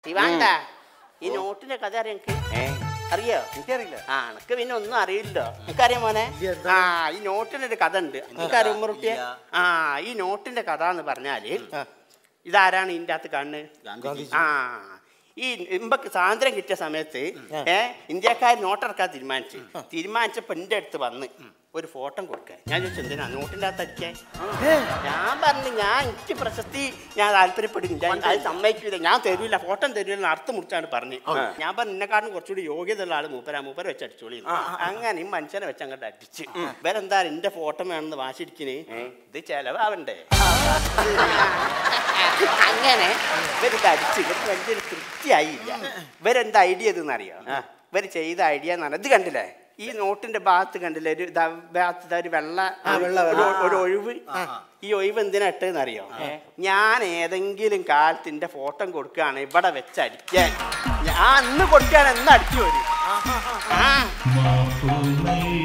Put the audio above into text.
ശിവാണ്ട ഈ നോട്ടിന്റെ കഥ അറിയാം എനിക്ക് അറിയോ എനിക്കറിയില്ല ആ എനക്ക് പിന്നെ ഒന്നും അറിയില്ലോ എനിക്കറിയാം മോനെ ആ ഈ നോട്ടിന്റെ ഒരു കഥ ഉണ്ട് എനിക്കറിയാം ഉമ്മറുട്ടിയെ ആ ഈ നോട്ടിന്റെ കഥ എന്ന് പറഞ്ഞാല് ഇതാരാണ് ഇതിന്റെ അകത്ത് കണ്ണ് ആ ഈ ഇമ്പക്ക് സ്വാതന്ത്ര്യം കിട്ടിയ സമയത്ത് ഏ ഇന്ത്യക്കാർ നോട്ടിറക്കാൻ തീരുമാനിച്ചു തീരുമാനിച്ചപ്പോ എന്റെ അടുത്ത് വന്ന് ഒരു ഫോട്ടോ കൊടുക്കാൻ ഞാൻ ചോദിച്ചു എന്തിനാ നോട്ടിന്റെ അകത്ത് അടിക്കാൻ ഞാൻ പറഞ്ഞു ഞാൻ എനിക്ക് പ്രശസ്തി ഞാൻ താല്പര്യപ്പെടില്ല അത് സമ്മതിക്കില്ല ഞാൻ തരൂല ഫോട്ടോ തരൂല അർത്ഥം മുറിച്ചാണ് പറഞ്ഞു ഞാൻ പറഞ്ഞു എന്നെക്കാട്ടും കുറച്ചുകൂടി യോഗ്യതയുള്ള ആള് മൂപ്പര മൂപ്പര വെച്ച് അടിച്ചോളി അങ്ങനെ ഈ മനുഷ്യനെ വെച്ച് അങ്ങോട്ട് അടിച്ച് ഇവരെന്താ എന്റെ ഫോട്ടോ വേണമെന്ന് വാശിരിക്കണേ ഇത് ചെലവാവണ്ടേ അങ്ങനെ ഇവരിത് അടിച്ച് ഇവർക്ക് വലിയൊരു തൃപ്തിയായില്ല ഇവരെന്താ ഐഡിയ ഇതെന്നറിയോ ഇവർ ചെയ്ത ഐഡിയ എന്ന് പറഞ്ഞാൽ ഇത് കണ്ടില്ലേ ഈ നോട്ടിന്റെ ഭാഗത്ത് കണ്ടില്ലേ ഒരു ദാ ഭാഗത്ത് ദാ ഒരു വെള്ള ഒരു- ഒരു ഒഴിവ് ഈ ഒഴിവ് എന്തിനാ ഇട്ടെന്ന് അറിയോ ഞാൻ ഏതെങ്കിലും കാലത്ത് എന്റെ ഫോട്ടോ കൊടുക്കുകയാണ് ഇവിടെ വെച്ച് അടിക്കാൻ ഞാൻ അന്ന് കൊടുക്കുകയാണ് എന്ന് അടിച്ചു വരും ആ